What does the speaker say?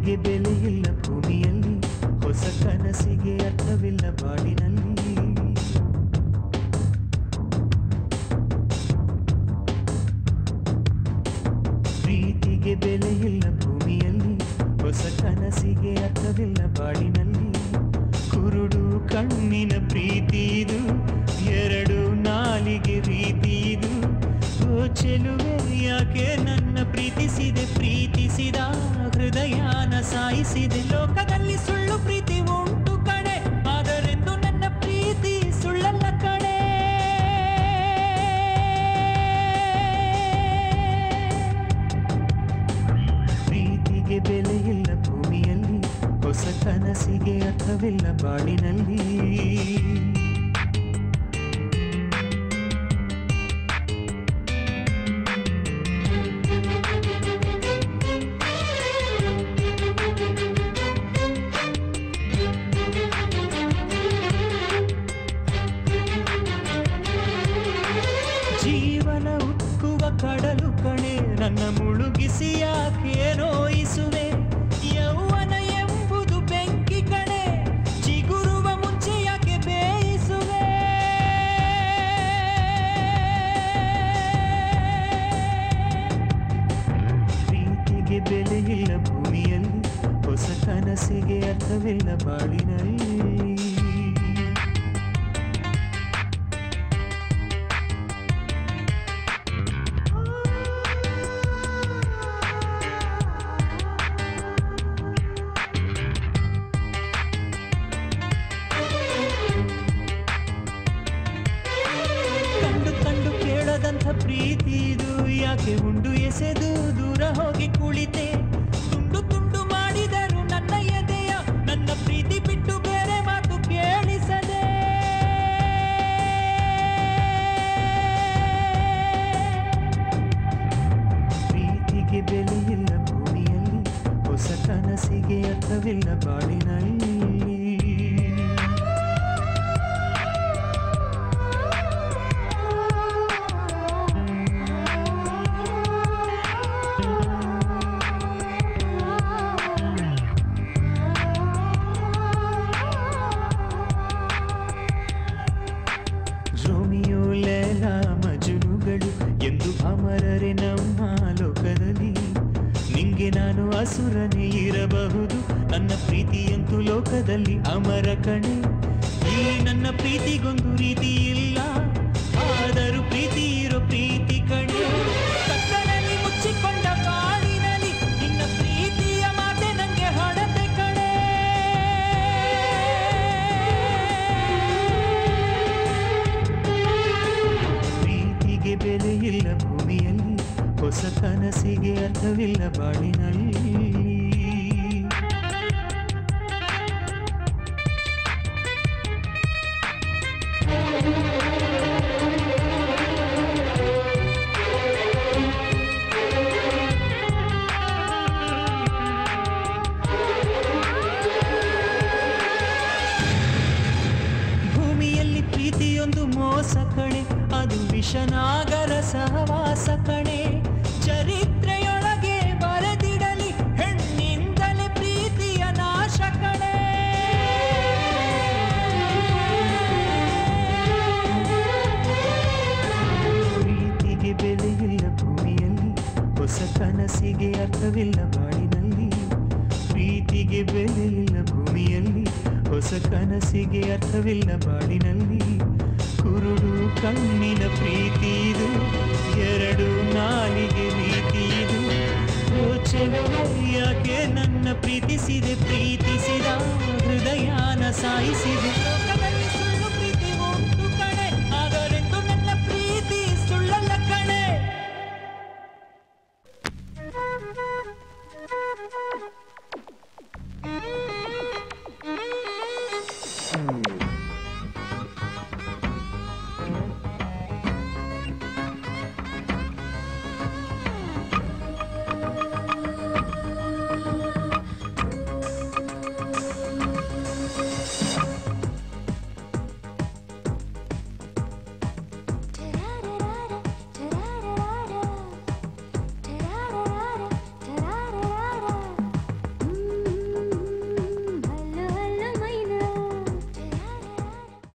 ಪ್ರೀತಿಗೆ ಬೆಲೆಯಿಲ್ಲ ಭೂಮಿಯಲ್ಲಿ ಹೊಸ ಕನಸಿಗೆ ಅರ್ಥವಿಲ್ಲ ಬಾಳಿನಲ್ಲಿ ಪ್ರೀತಿಗೆ ಬೆಲೆಯಿಲ್ಲ ಭೂಮಿಯಲ್ಲಿ ಹೊಸ ಕನಸಿಗೆ ಅರ್ಥವಿಲ್ಲ ಬಾಳಿನಲ್ಲಿ ಕುರುಡು ಕಣ್ಣಿನ ಪ್ರೀತಿ ಇದು ಎರಡು ನಾಲಿಗೆ ರೀತಿ ಇದು ಓ ಚೆಲುವೆ ಯಾಕೆ ನನ್ನ ಪ್ರೀತಿಸಿದೆ ಪ್ರೀತಿಸಿದ ಹೃದಯನ ಸಾಯಿಸಿದೆ ಲೋಕದಲ್ಲಿ ಸುಳ್ಳು ಪ್ರೀತಿ ಉಂಟು ಕಣೆ ಆದರೆಂದು ನನ್ನ ಪ್ರೀತಿ ಸುಳ್ಳಲ್ಲ ಕಣೆ ಪ್ರೀತಿಗೆ ಬೆಲೆಯಿಲ್ಲ ಭೂಮಿಯಲ್ಲಿ ಹೊಸ ಕನಸಿಗೆ ಅರ್ಥವಿಲ್ಲ ಬಾಳಿನಲ್ಲಿ ಜೀವನ ಉಕ್ಕುವ ಕಡಲು ಕಣೆ ನನ್ನ ಮುಳುಗಿಸಿ ಯಾಕೆ ನೋಯಿಸುವೆ ಯೌವನ ಎಂಬುದು ಬೆಂಕಿ ಕಣೆ ಚಿಗುರುವ ಮುಂಚೆ ಯಾಕೆ ಬೇಯಿಸುವೆ ಪ್ರೀತಿಗೆ ಬೆಲೆಯಿಲ್ಲ ಭೂಮಿಯಲ್ಲಿ ಹೊಸ ಕನಸಿಗೆ ಅರ್ಥವಿಲ್ಲ ಬಾಳಿನಲ್ಲಿ ಕಂಡು ಕಂಡು ಕೇಳದಂಥ ಪ್ರೀತಿ ಇದು ಯಾಕೆ ಉಂಡು ಎಸೆದು ದೂರ ಹೋಗಿ ಕುಳಿತೆ ತುಂಡು ತುಂಡು ಮಾಡಿದರು ನನ್ನ ಎದೆಯ ನನ್ನ ಪ್ರೀತಿ ಬಿಟ್ಟು ಬೇರೆ ಮಾತು ಕೇಳಿಸದೆ ಪ್ರೀತಿಗೆ ಬೆಲೆಯಿಲ್ಲ ಭೂಮಿಯಲ್ಲಿ ಹೊಸ ಕನಸಿಗೆ ಅರ್ಥವಿಲ್ಲ ಬಾಳಿನಲ್ಲಿ ರೋಮಿಯೋ ಲೇಲ ಮಜುನುಗಳು ಎಂದು ಅಮರರೆ ನಮ್ಮ ಲೋಕದಲ್ಲಿ ನಿಂಗೆ ನಾನು ಅಸುರನೇ ಇರಬಹುದು ನನ್ನ ಪ್ರೀತಿಯಂತೂ ಲೋಕದಲ್ಲಿ ಅಮರ ಕಣೆ ಈ ನನ್ನ ಪ್ರೀತಿಗೊಂದು ರೀತಿ ಇಲ್ಲ ಆದರೂ ಪ್ರೀತಿ ಇರೋ ಪ್ರೀತಿ ಕಣೆ ಕತ್ತಲಲ್ಲಿ ಮುಚ್ಚಿಕೊಂಡ ಕಾಡಿನಲ್ಲಿ ನಿನ್ನ ಪ್ರೀತಿಯ ಮಾತೆ ನಂಗೆ ಹಣತೆ ಕಣೆ ಪ್ರೀತಿಗೆ ಬೆಲೆಯಿಲ್ಲ ಭೂಮಿಯಲ್ಲಿ ಹೊಸ ಕನಸಿಗೆ ಅರ್ಥವಿಲ್ಲ ಬಾಳಿನಲ್ಲಿ ಭೂಮಿಯಲ್ಲಿ ಪ್ರೀತಿಯೊಂದು ಮೋಸ ಕಣೆ ಅದು ವಿಷನಾಗರ ಸಹವಾಸ ಕಣೆ ಚರಿತ್ರೆಯೊಳಗೆ ಬರೆದಿಡಲಿ ಹೆಣ್ಣಿಂದಲೇ ಪ್ರೀತಿಯ ನಾಶ ಕಣೆ ಪ್ರೀತಿಗೆ ಬೆಲೆಯಿಲ್ಲ ಭೂಮಿಯಲ್ಲಿ ಹೊಸ ಕನಸಿಗೆ ಅರ್ಥವಿಲ್ಲ ಬಾಳಿನಲ್ಲಿ ಪ್ರೀತಿಗೆ ಬೆಲೆಯಿಲ್ಲ ಭೂಮಿಯಲ್ಲಿ ಹೊಸ ಕನಸಿಗೆ ಅರ್ಥವಿಲ್ಲ ಬಾಳಿನಲ್ಲಿ ಕುರುಡು ಕಣ್ಣಿನ ಪ್ರೀತಿ ಇದು ಎರಡು ನಾಲಿಗೆ ರೀತಿ ಇದು ಓ ಚೆಲುವೆ, ಯಾಕೆ ನನ್ನ ಪ್ರೀತಿಸಿದೆ ಪ್ರೀತಿಸಿದ ಹೃದಯನ ಸಾಯಿಸಿದೆ